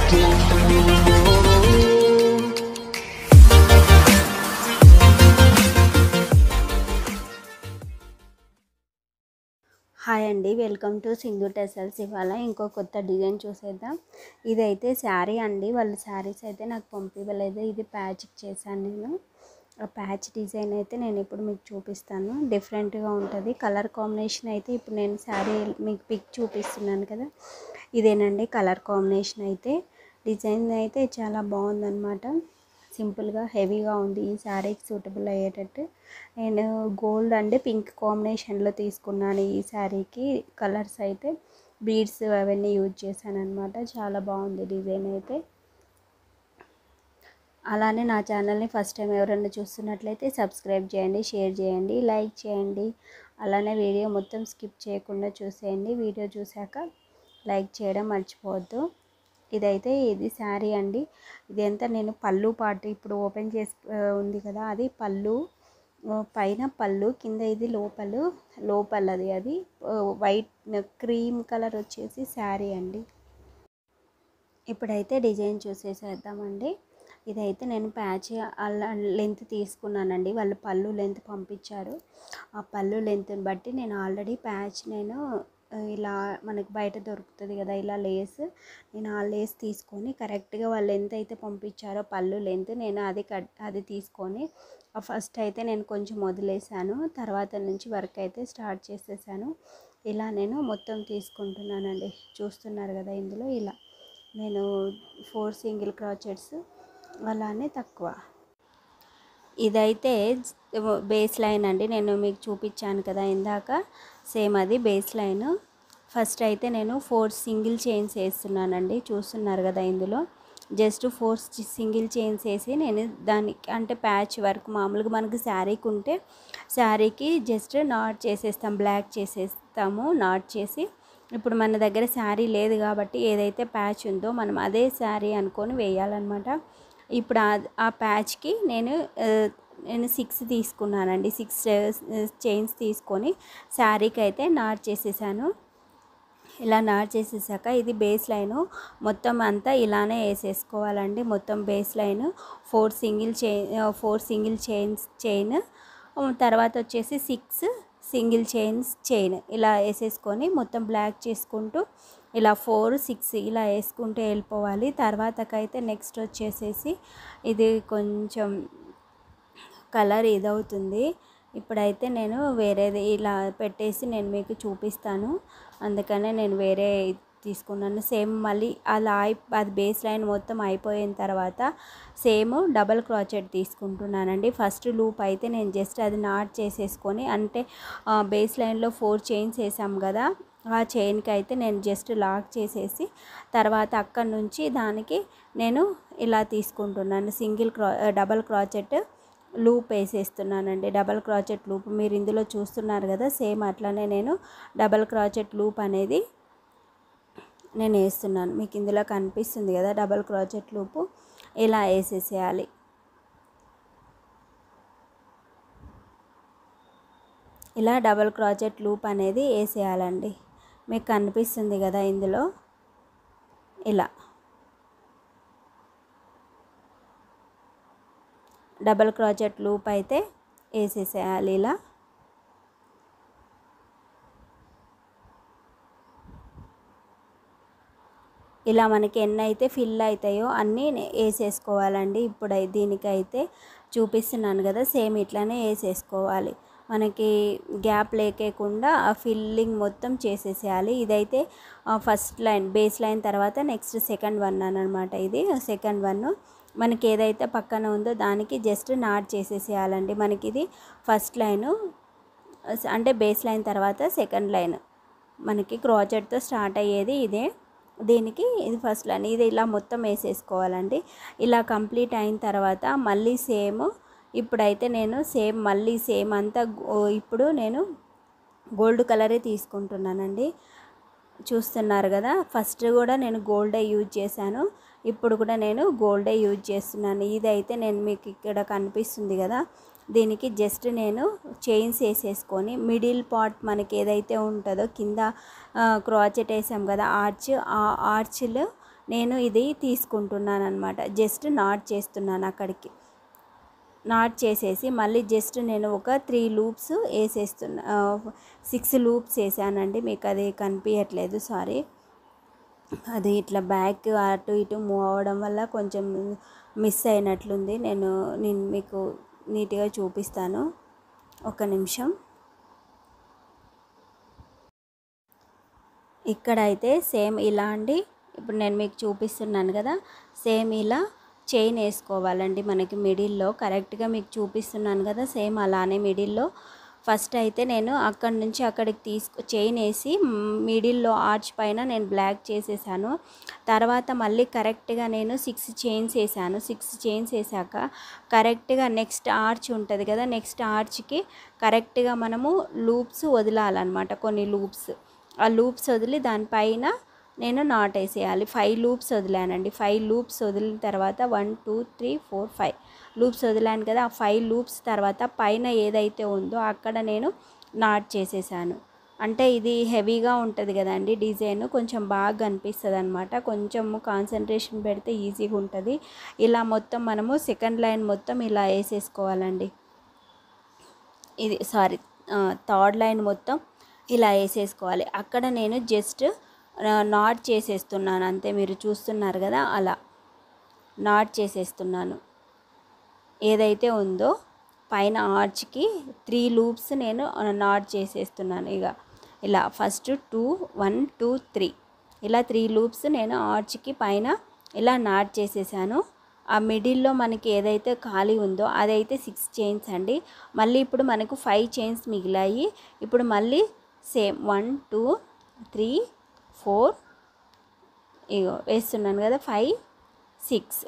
hi అండి welcome to Sindhu tassels ఇవాళ ఇంకో కొత్త డిజైన్ చూసేద్దాం ఇదైతే శారీ అండి వాళ్ళ శారీస్ అయితే నాకు పంపివ్వలేదు ఇది ప్యాచ్ చేశాను నేను ఆ ప్యాచ్ డిజైన్ అయితే నేను ఇప్పుడు మీకు చూపిస్తాను డిఫరెంట్గా ఉంటుంది కలర్ కాంబినేషన్ అయితే ఇప్పుడు నేను శారీ మీకు పిక్ చూపిస్తున్నాను కదా ఇదేనండి కలర్ కాంబినేషన్ అయితే డిజైన్ అయితే చాలా బాగుందన్నమాట సింపుల్గా హెవీగా ఉంది ఈ శారీకి సూటబుల్ అయ్యేటట్టు నేను గోల్డ్ అంటే పింక్ కాంబినేషన్లో తీసుకున్నాను ఈ శారీకి కలర్స్ అయితే బీడ్స్ అవన్నీ యూజ్ చేశాను అనమాట చాలా బాగుంది డిజైన్ అయితే అలానే నా ఛానల్ని ఫస్ట్ టైం ఎవరైనా చూస్తున్నట్లయితే సబ్స్క్రైబ్ చేయండి షేర్ చేయండి లైక్ చేయండి అలానే వీడియో మొత్తం స్కిప్ చేయకుండా చూసేయండి వీడియో చూశాక లైక్ చేయడం మర్చిపోవద్దు ఇదైతే ఇది శారీ అండి ఇదంతా నేను పళ్ళు పాటు ఇప్పుడు ఓపెన్ చేసి ఆ, ఉంది కదా అది పళ్ళు ఆ, పైన పళ్ళు కింద ఇది లోపలు లోపలది అది ఆ, వైట్ క్రీమ్ కలర్ వచ్చేసి శారీ అండి ఇప్పుడైతే డిజైన్ చూసేసేద్దామండి ఇదైతే నేను ప్యాచ్ అలా లెంత్ తీసుకున్నానండి వాళ్ళు పళ్ళు లెంత్ పంపించారు ఆ పళ్ళు లెంత్ని బట్టి నేను ఆల్రెడీ ప్యాచ్ నేను ఆ, ఇలా మనకి బయట దొరుకుతుంది కదా ఇలా లేస్ నేను ఆ లేస్ తీసుకొని కరెక్ట్గా వాళ్ళు ఎంత అయితే పంపించారో పళ్ళు లెంత్ నేను అది కట్ అది తీసుకొని ఫస్ట్ అయితే నేను కొంచెం వదిలేసాను తర్వాత నుంచి వర్క్ అయితే స్టార్ట్ చేసేసాను ఇలా నేను మొత్తం తీసుకుంటున్నానండి చూస్తున్నారు కదా ఇందులో ఇలా నేను ఫోర్ సింగిల్ క్రాచెట్స్ అలానే తక్కువ ఇదైతే బేస్ లైన్ అండి నేను మీకు చూపించాను కదా ఇందాక సేమ్ అది బేస్ లైన్ ఫస్ట్ అయితే నేను ఫోర్ సింగిల్ చైన్స్ వేస్తున్నానండి చూస్తున్నారు కదా ఇందులో జస్ట్ ఫోర్ సింగిల్ చైన్స్ వేసి నేను దానికి అంటే ప్యాచ్ వర్క్ మామూలుగా మనకి శారీకి ఉంటే శారీకి జస్ట్ నాట్ చేసేస్తాం బ్లాక్ చేసేస్తాము నాట్ చేసి ఇప్పుడు మన దగ్గర శారీ లేదు కాబట్టి ఏదైతే ప్యాచ్ ఉందో మనం అదే శారీ అనుకొని వేయాలన్నమాట ఇప్పుడు ఆ- ఆ ప్యాచ్కి నేను ఆ, నేను సిక్స్ తీసుకున్నానండి సిక్స్ చైన్స్ తీసుకొని శారీకి అయితే నాట్ చేసేసాను ఇలా నాట్ చేసేసాక ఇది బేస్ లైన్ మొత్తం అంతా ఇలానే వేసేసుకోవాలండి మొత్తం base line four single chain four single chains chain తర్వాత వచ్చేసి సిక్స్ సింగిల్ చైన్స్ చైన్ ఇలా వేసేసుకొని మొత్తం బ్లాక్ చేసుకుంటూ ఇలా ఫోర్ సిక్స్ ఇలా వేసుకుంటూ వెళ్ళిపోవాలి తర్వాతకైతే నెక్స్ట్ వచ్చేసేసి ఇది కొంచెం కలర్ ఇదవుతుంది ఇప్పుడైతే నేను వేరేది ఇలా పెట్టేసి నేను మీకు చూపిస్తాను అందుకనే నేను వేరే తీసుకున్నాను సేమ్ మళ్ళీ అలా అయి అది బేస్ లైన్ మొత్తం అయిపోయిన తర్వాత సేమ్ డబల్ క్రాచెట్ తీసుకుంటున్నానండి ఫస్ట్ లూప్ అయితే నేను జస్ట్ అది నాట్ చేసేసుకొని అంటే బేస్ లైన్లో ఫోర్ చైన్స్ వేసాం కదా ఆ చైన్కి అయితే నేను జస్ట్ లాక్ చేసేసి తర్వాత అక్కడి నుంచి దానికి నేను ఇలా తీసుకుంటున్నాను single cro double crochet loop వేసేస్తున్నానండి డబల్ క్రాచెట్ లూప్ మీరు ఇందులో చూస్తున్నారు కదా సేమ్ అట్లానే నేను డబల్ క్రాచెట్ లూప్ అనేది నేను వేస్తున్నాను మీకు ఇందులో కనిపిస్తుంది కదా డబల్ క్రాచెట్ లూపు ఇలా వేసేసేయాలి ఇలా డబల్ క్రాచెట్ లూప్ అనేది వేసేయాలండి మీకు కనిపిస్తుంది కదా ఇందులో ఇలా డబల్ క్రాచెట్ లూప్ అయితే వేసేసేయాలి ఇలా ఇలా మనకి ఎన్ని అయితే ఫిల్ అవుతాయో అన్నీ నే- వేసేసుకోవాలండి ఇప్పుడు అయి- దీనికైతే చూపిస్తున్నాను కదా సేమ్ ఇట్లానే వేసేసుకోవాలి మనకి గ్యాప్ లేకేకుండా ఆ ఫిల్లింగ్ మొత్తం చేసేసేయాలి ఇదైతే ఫస్ట్ లైన్ బేస్ లైన్ తర్వాత నెక్స్ట్ సెకండ్ వన్ అనమాట ఇది సెకండ్ వన్ మనకి ఏదైతే పక్కన ఉందో దానికి జస్ట్ నాట్ చేసేసేయాలండి మనకి ఇది ఫస్ట్ లైను అంటే బేస్ లైన్ తర్వాత సెకండ్ లైన్ మనకి క్రాచెట్తో స్టార్ట్ అయ్యేది ఇదే దీనికి ఇది ఫస్ట్ లైన్ ఇది ఇలా మొత్తం వేసేసుకోవాలండి ఇలా కంప్లీట్ అయిన తర్వాత మళ్ళీ సేమ్ ఇప్పుడైతే నేను సేమ్ మళ్ళీ సేమ్ అంతా గో- ఇప్పుడు నేను గోల్డ్ కలరే తీసుకుంటున్నానండి చూస్తున్నారు కదా ఫస్ట్ కూడా నేను గోల్డే యూజ్ చేశాను ఇప్పుడు కూడా నేను గోల్డే యూజ్ చేస్తున్నాను ఇదైతే నేను మీకు ఇక్కడ కనిపిస్తుంది కదా దీనికి జస్ట్ నేను చైన్స్ వేసేసుకొని మిడిల్ పార్ట్ మనకి ఏదైతే ఉంటుందో కింద క్రాచెట్ వేసాం కదా ఆర్చ్ ఆ ఆర్చ్లో నేను ఇది తీసుకుంటున్నాను అనమాట జస్ట్ నాట్ చేస్తున్నాను అక్కడికి నాట్ చేసేసి మళ్ళీ జస్ట్ నేను ఒక త్రీ లూప్స్ వేసేస్తున్నా సిక్స్ లూప్స్ వేసానండి మీకు అది కనిపించట్లేదు సారీ అది ఇట్లా బ్యాక్ అటు ఇటు మూవ్ అవ్వడం వల్ల కొంచెం మిస్ అయినట్లుంది నేను నేను మీకు నీట్గా చూపిస్తాను ఒక నిమిషం ఇక్కడ అయితే సేమ్ ఇలా అండి ఇప్పుడు నేను మీకు చూపిస్తున్నాను కదా సేమ్ ఇలా చైన్ వేసుకోవాలండి మనకి మిడిల్లో కరెక్ట్గా మీకు చూపిస్తున్నాను కదా సేమ్ అలానే మిడిల్లో ఫస్ట్ అయితే నేను అక్కడి నుంచి అక్కడికి తీసుకు చైన్ వేసి మిడిల్లో ఆర్చ్ పైన నేను బ్లాక్ చేసేసాను తర్వాత మళ్ళీ కరెక్ట్గా నేను సిక్స్ చైన్స్ వేసాను సిక్స్ చైన్స్ వేసాక కరెక్ట్గా నెక్స్ట్ ఆర్చ్ ఉంటుంది కదా నెక్స్ట్ ఆర్చ్కి కరెక్ట్గా మనము లూప్స్ వదలాలన్నమాట కొన్ని లూప్స్ ఆ లూప్స్ వదిలి దానిపైన నేను నాట్ వేసేయాలి ఫైవ్ లూప్స్ వదిలానండి ఫైవ్ లూప్స్ వదిలిన తర్వాత one two three four five loops వదిలాను కదా ఆ ఫైవ్ లూప్స్ తర్వాత పైన ఏదైతే ఉందో అక్కడ నేను నాట్ చేసేసాను అంటే ఇది హెవీగా ఉంటుంది కదండి డిజైన్ కొంచెం బాగా కనిపిస్తుంది అనమాట కొంచెం కాన్సన్ట్రేషన్ పెడితే ఈజీగా ఉంటుంది ఇలా మొత్తం మనము సెకండ్ లైన్ మొత్తం ఇలా వేసేసుకోవాలండి ఇది సారీ థర్డ్ లైన్ మొత్తం ఇలా వేసేసుకోవాలి అక్కడ నేను జస్ట్ నాట్ చేసేస్తున్నాను అంతే మీరు చూస్తున్నారు కదా అలా నాట్ చేసేస్తున్నాను ఏదైతే ఉందో పైన ఆర్చ్కి త్రీ లూప్స్ నేను నాట్ చేసేస్తున్నాను ఇక ఇలా first two one two three ఇలా త్రీ లూప్స్ నేను ఆర్చ్కి పైన ఇలా నాట్ చేసేసాను ఆ మిడిల్లో మనకి ఏదైతే ఖాళీ ఉందో అదైతే సిక్స్ చైన్స్ అండి మళ్ళీ ఇప్పుడు మనకు ఫైవ్ చైన్స్ మిగిలాయి ఇప్పుడు మళ్ళీ same one two three four ఇగో వేస్తున్నాను కదా ఫైవ్ సిక్స్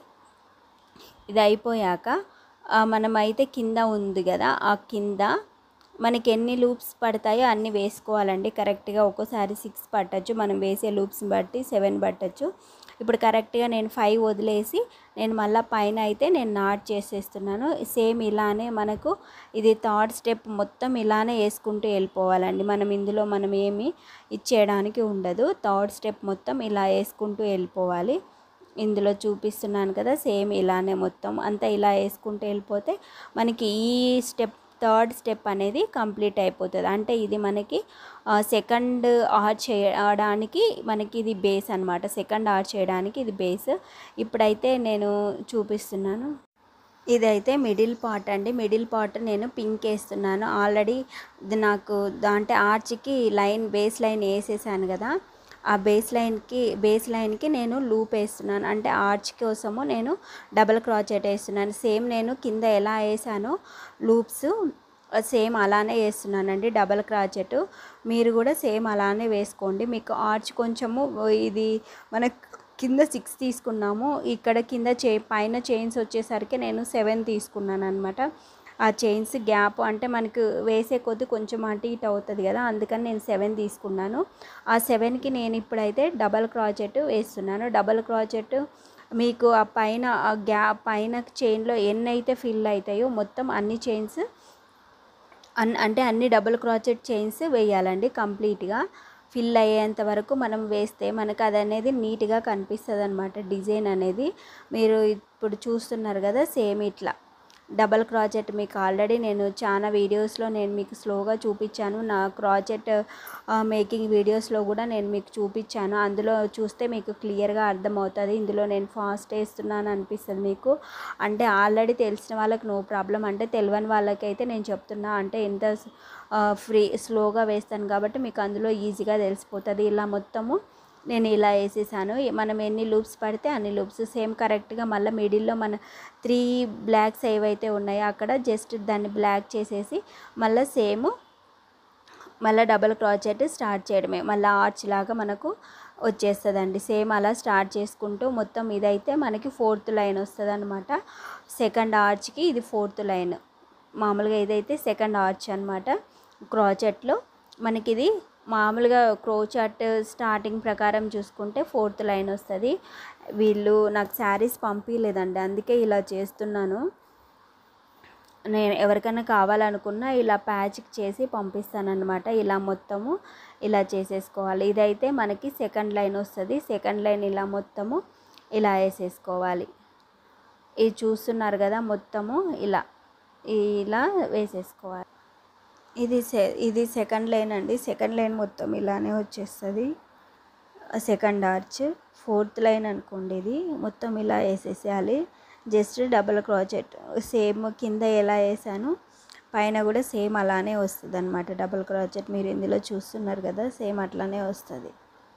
ఇది అయిపోయాక మనమైతే కింద ఉంది కదా ఆ కింద మనకి ఎన్ని లూప్స్ పడతాయో అన్ని వేసుకోవాలండి కరెక్ట్గా ఒక్కోసారి సిక్స్ పట్టచ్చు మనం వేసే లూప్స్ని బట్టి సెవెన్ పట్టచ్చు ఇప్పుడు కరెక్ట్గా నేను ఫైవ్ వదిలేసి నేను మళ్ళీ పైన అయితే నేను నాట్ చేసేస్తున్నాను సేమ్ ఇలానే మనకు ఇది థర్డ్ స్టెప్ మొత్తం ఇలానే వేసుకుంటూ వెళ్ళిపోవాలండి మనం ఇందులో మనం ఏమి ఇచ్చేయడానికి ఉండదు థర్డ్ స్టెప్ మొత్తం ఇలా వేసుకుంటూ వెళ్ళిపోవాలి ఇందులో చూపిస్తున్నాను కదా సేమ్ ఇలానే మొత్తం అంతా ఇలా వేసుకుంటూ వెళ్ళిపోతే మనకి ఈ స్టెప్ థర్డ్ స్టెప్ అనేది కంప్లీట్ అయిపోతుంది అంటే ఇది మనకి సెకండ్ ఆర్చ్ చేయడానికి మనకి ఇది బేస్ అనమాట సెకండ్ ఆర్చ్ చేయడానికి ఇది బేస్ ఇప్పుడైతే నేను చూపిస్తున్నాను ఇదైతే మిడిల్ పార్ట్ అండి మిడిల్ పార్ట్ నేను పింక్ వేస్తున్నాను ఆల్రెడీ ఇది నాకు దాంట్లో ఆర్చ్కి లైన్ బేస్ లైన్ వేసేసాను కదా ఆ బేస్ లైన్కి బేస్ లైన్కి నేను లూప్ వేస్తున్నాను అంటే ఆర్చ్ కోసము నేను డబల్ క్రాచెట్ వేస్తున్నాను సేమ్ నేను కింద ఎలా వేసానో లూప్స్ సేమ్ అలానే వేస్తున్నానండి డబల్ క్రాచెట్ మీరు కూడా సేమ్ అలానే వేసుకోండి మీకు ఆర్చ్ కొంచెము ఇది మన కింద సిక్స్ తీసుకున్నాము ఇక్కడ కింద చే పైన చైన్స్ వచ్చేసరికి నేను సెవెన్ తీసుకున్నాను అనమాట ఆ చైన్స్ గ్యాప్ అంటే మనకు వేసే కొద్ది కొంచెం అటు ఇటు అవుతుంది కదా అందుకని నేను సెవెన్ తీసుకున్నాను ఆ సెవెన్కి నేను ఇప్పుడైతే డబల్ క్రాచెట్ వేస్తున్నాను డబల్ క్రాచెట్ మీకు ఆ పైన ఆ గ్యాప్ పైన చైన్లో ఎన్ని అయితే ఫిల్ అవుతాయో మొత్తం అన్ని చైన్స్ అన్ అంటే అన్ని డబుల్ క్రాచెట్ చైన్స్ వేయాలండి కంప్లీట్గా ఫిల్ అయ్యేంత వరకు మనం వేస్తే మనకు అది అనేది నీట్గా కనిపిస్తుంది అనమాట డిజైన్ అనేది మీరు ఇప్పుడు చూస్తున్నారు కదా సేమ్ ఇట్లా డబల్ క్రాచెట్ మీకు ఆల్రెడీ నేను చాలా వీడియోస్లో నేను మీకు స్లోగా చూపించాను నా క్రాచెట్ మేకింగ్ వీడియోస్లో కూడా నేను మీకు చూపించాను అందులో చూస్తే మీకు క్లియర్గా అర్థమవుతుంది ఇందులో నేను ఫాస్ట్ వేస్తున్నాను అనిపిస్తుంది మీకు అంటే ఆల్రెడీ తెలిసిన వాళ్ళకి నో ప్రాబ్లం అంటే తెలియని వాళ్ళకైతే నేను చెప్తున్నా అంటే ఎంత ఫ్రీ స్లోగా వేస్తాను కాబట్టి మీకు అందులో ఈజీగా తెలిసిపోతుంది ఇలా మొత్తము నేను ఇలా వేసేసాను మనం ఎన్ని లూప్స్ పడితే అన్ని లూప్స్ సేమ్ కరెక్ట్గా మళ్ళీ మిడిల్లో మన త్రీ బ్లాక్స్ ఏవైతే ఉన్నాయో అక్కడ జస్ట్ దాన్ని బ్లాక్ చేసేసి మళ్ళీ సేమ్ మళ్ళీ డబల్ క్రాచెట్ స్టార్ట్ చేయడమే మళ్ళీ ఆర్చ్ లాగా మనకు వచ్చేస్తుందండి సేమ్ అలా స్టార్ట్ చేసుకుంటూ మొత్తం ఇదైతే మనకి ఫోర్త్ లైన్ వస్తుంది అనమాట సెకండ్ ఆర్చ్కి ఇది ఫోర్త్ లైన్ మామూలుగా ఇదైతే సెకండ్ ఆర్చ్ అనమాట క్రాచెట్లో మనకి ఇది మామూలుగా క్రోచాట్ స్టార్టింగ్ ప్రకారం చూసుకుంటే ఫోర్త్ లైన్ వస్తుంది వీళ్ళు నాకు శారీస్ పంపించలేదండి అందుకే ఇలా చేస్తున్నాను నేను ఎవరికైనా కావాలనుకున్నా ఇలా ప్యాచ్ చేసి పంపిస్తానన్నమాట ఇలా మొత్తము ఇలా చేసేసుకోవాలి ఇదైతే మనకి సెకండ్ లైన్ వస్తుంది సెకండ్ లైన్ ఇలా మొత్తము ఇలా వేసేసుకోవాలి ఇది చూస్తున్నారు కదా మొత్తము ఇలా ఇలా వేసేసుకోవాలి ఇది సె ఇది సెకండ్ లైన్ అండి సెకండ్ లైన్ మొత్తం ఇలానే వచ్చేస్తుంది సెకండ్ ఆర్చ్ ఫోర్త్ లైన్ అనుకోండి ఇది మొత్తం ఇలా వేసేసేయాలి జస్ట్ డబుల్ క్రాచెట్ సేమ్ కింద ఎలా వేసాను పైన కూడా సేమ్ అలానే వస్తుంది అనమాట డబుల్ క్రాచెట్ మీరు ఇందులో చూస్తున్నారు కదా సేమ్ అట్లానే వస్తుంది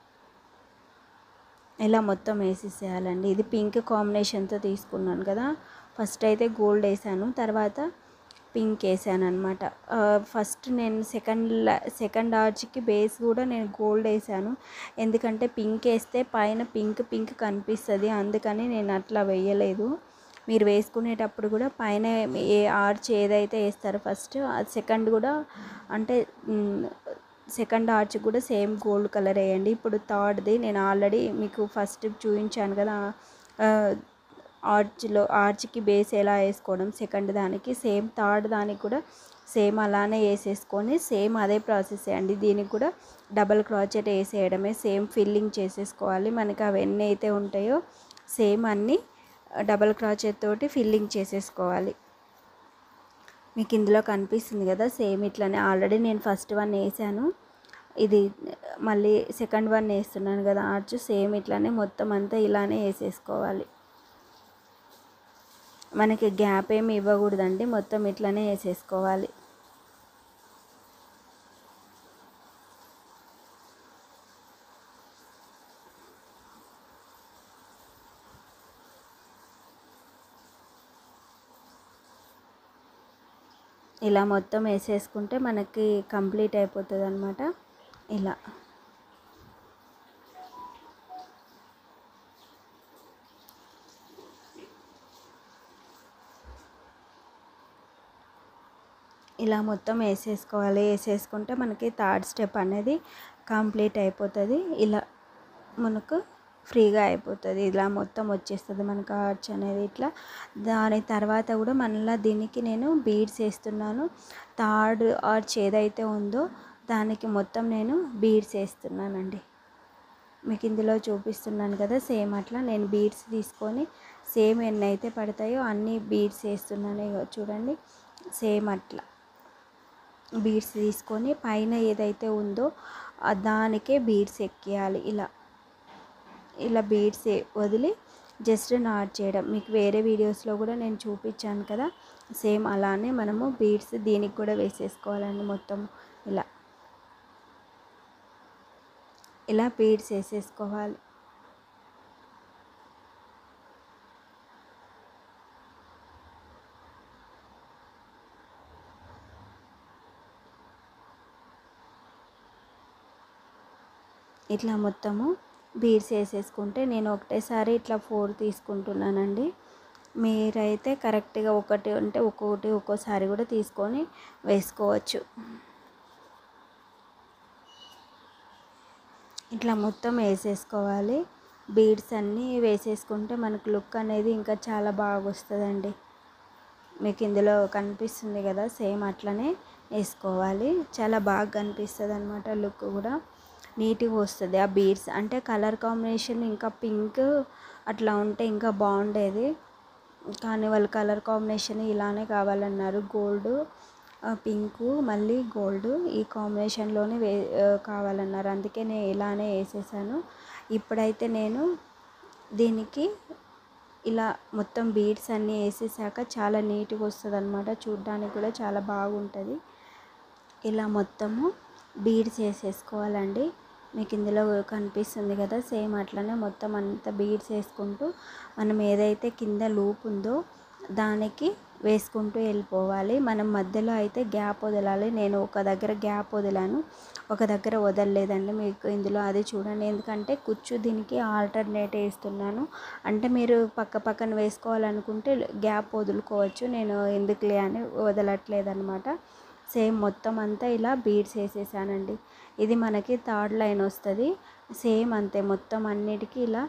ఇలా మొత్తం వేసేసేయాలండి ఇది పింక్ కాంబినేషన్తో తీసుకున్నాను కదా ఫస్ట్ అయితే గోల్డ్ వేసాను తర్వాత పింక్ వేసాను అనమాట ఫస్ట్ నేను సెకండ్ సెకండ్ ఆర్చ్కి బేస్ కూడా నేను గోల్డ్ వేసాను ఎందుకంటే పింక్ వేస్తే పైన పింక్ పింక్ కనిపిస్తుంది అందుకని నేను అట్లా వేయలేదు మీరు వేసుకునేటప్పుడు కూడా పైన ఏ ఆర్చ్ ఏదైతే వేస్తారో ఫస్ట్ సెకండ్ కూడా అంటే సెకండ్ ఆర్చ్ కూడా సేమ్ గోల్డ్ కలర్ వేయండి ఇప్పుడు థర్డ్ది నేను ఆల్రెడీ మీకు ఫస్ట్ చూపించాను కదా ఆర్చ్లో ఆర్చ్కి బేస్ ఎలా వేసుకోవడం సెకండ్ దానికి సేమ్ థర్డ్ దానికి కూడా సేమ్ అలానే వేసేసుకొని సేమ్ అదే ప్రాసెస్ అండి దీనికి కూడా డబల్ క్రాచెట్ వేసేయడమే సేమ్ ఫిల్లింగ్ చేసేసుకోవాలి మనకి అవన్నీ అయితే ఉంటాయో సేమ్ అన్నీ డబల్ క్రాచెట్ తోటి ఫిల్లింగ్ చేసేసుకోవాలి మీకు ఇందులో కనిపిస్తుంది కదా సేమ్ ఇట్లానే ఆల్రెడీ నేను ఫస్ట్ వన్ వేసాను ఇది మళ్ళీ సెకండ్ వన్ వేస్తున్నాను కదా ఆర్చ్ సేమ్ ఇట్లానే మొత్తం అంతా ఇలానే వేసేసుకోవాలి మనకి గ్యాప్ ఏమి ఇవ్వకూడదండి మొత్తం ఇట్లానే వేసేసుకోవాలి ఇలా మొత్తం వేసేసుకుంటే మనకి కంప్లీట్ అయిపోతుంది అనమాట ఇలా ఇలా మొత్తం వేసేసుకోవాలి వేసేసుకుంటే మనకి థర్డ్ స్టెప్ అనేది కంప్లీట్ అయిపోతుంది ఇలా మనకు ఫ్రీగా అయిపోతుంది ఇలా మొత్తం వచ్చేస్తుంది మనకు ఆర్చ్ అనేది ఇట్లా దాని తర్వాత కూడా మళ్ళీ దీనికి నేను బీడ్స్ వేస్తున్నాను థర్డ్ ఆర్చ్ ఏదైతే ఉందో దానికి మొత్తం నేను బీడ్స్ వేస్తున్నానండి మీకు ఇందులో చూపిస్తున్నాను కదా సేమ్ అట్లా నేను బీడ్స్ తీసుకొని సేమ్ ఎన్ని అయితే పడతాయో అన్ని బీడ్స్ వేస్తున్నాను ఇగో చూడండి సేమ్ అట్లా బీడ్స్ తీసుకొని పైన ఏదైతే ఉందో ఆ దానికే బీడ్స్ ఎక్కియాలి ఇలా ఇలా బీడ్స్ వదిలి జస్ట్ నాట్ చేయడం మీకు వేరే వీడియోస్లో కూడా నేను చూపించాను కదా సేమ్ అలానే మనము బీడ్స్ దీనికి కూడా వేసేసుకోవాలండి మొత్తం ఇలా ఇలా బీడ్స్ వేసేసుకోవాలి ఇట్లా మొత్తము బీడ్స్ వేసేసుకుంటే నేను ఒకటేసారి ఇట్లా ఫోర్ తీసుకుంటున్నానండి మీరైతే కరెక్ట్గా ఒకటి అంటే ఒక్కొక్కటి ఒక్కోసారి కూడా తీసుకొని వేసుకోవచ్చు ఇట్లా మొత్తం వేసేసుకోవాలి బీడ్స్ అన్నీ వేసేసుకుంటే మనకు లుక్ అనేది ఇంకా చాలా బాగా వస్తుందండి మీకు ఇందులో కనిపిస్తుంది కదా సేమ్ అట్లనే వేసుకోవాలి చాలా బాగా కనిపిస్తుంది అనమాట లుక్ కూడా నీట్గా వస్తుంది ఆ బీడ్స్ అంటే కలర్ కాంబినేషన్ ఇంకా పింక్ అట్లా ఉంటే ఇంకా బాగుండేది కానీ వాళ్ళు కలర్ కాంబినేషన్ ఇలానే కావాలన్నారు గోల్డ్ పింక్ మళ్ళీ గోల్డ్ ఈ కాంబినేషన్లోనే వే కావాలన్నారు అందుకే నేను ఇలానే వేసేసాను ఇప్పుడైతే నేను దీనికి ఇలా మొత్తం బీడ్స్ అన్నీ వేసేసాక చాలా నీట్గా వస్తుంది అనమాట చూడ్డానికి కూడా చాలా బాగుంటుంది ఇలా మొత్తము బీడ్స్ వేసేసుకోవాలండి మీకు ఇందులో కనిపిస్తుంది కదా సేమ్ అట్లనే మొత్తం అంతా బీడ్స్ వేసుకుంటూ మనం ఏదైతే కింద లూప్ ఉందో దానికి వేసుకుంటూ వెళ్ళిపోవాలి మనం మధ్యలో అయితే గ్యాప్ వదలాలి నేను ఒక దగ్గర గ్యాప్ వదిలాను ఒక దగ్గర వదలలేదండి మీకు ఇందులో అది చూడండి ఎందుకంటే కుచ్చు దీనికి ఆల్టర్నేట్ వేస్తున్నాను అంటే మీరు పక్క పక్కన వేసుకోవాలనుకుంటే గ్యాప్ వదులుకోవచ్చు నేను ఎందుకులే అని వదలట్లేదు అనమాట సేమ్ మొత్తం అంతా ఇలా బీడ్స్ వేసేసానండి ఇది మనకి థర్డ్ లైన్ వస్తుంది సేమ్ అంతే మొత్తం అన్నిటికీ ఇలా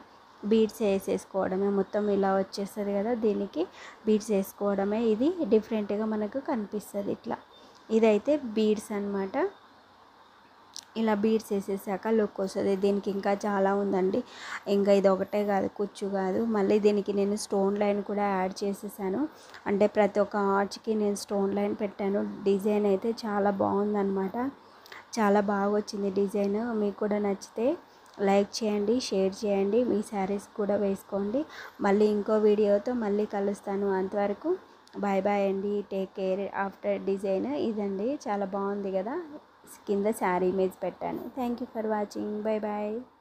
బీడ్స్ వేసేసుకోవడమే మొత్తం ఇలా వచ్చేస్తుంది కదా దీనికి బీడ్స్ వేసుకోవడమే ఇది డిఫరెంట్గా మనకు కనిపిస్తుంది ఇట్లా ఇదైతే బీడ్స్ అనమాట ఇలా బీడ్స్ వేసేసాక లుక్ వస్తుంది దీనికి ఇంకా చాలా ఉందండి ఇంకా ఇది ఒకటే కాదు కుచ్చు కాదు మళ్ళీ దీనికి నేను స్టోన్ లైన్ కూడా యాడ్ చేసేసాను అంటే ప్రతి ఒక్క ఆర్చ్కి నేను స్టోన్ లైన్ పెట్టాను డిజైన్ అయితే చాలా బాగుందన్నమాట చాలా బాగా వచ్చింది డిజైన్ మీకు కూడా నచ్చితే లైక్ చేయండి షేర్ చేయండి మీ శారీస్ కూడా వేసుకోండి మళ్ళీ ఇంకో వీడియోతో మళ్ళీ కలుస్తాను అంతవరకు బాయ్ బాయ్ అండి టేక్ కేర్ ఆఫ్టర్ డిజైన్ ఇదండి చాలా బాగుంది కదా కింద శారీ ఇమేజ్ పెట్టాను thank you for watching bye bye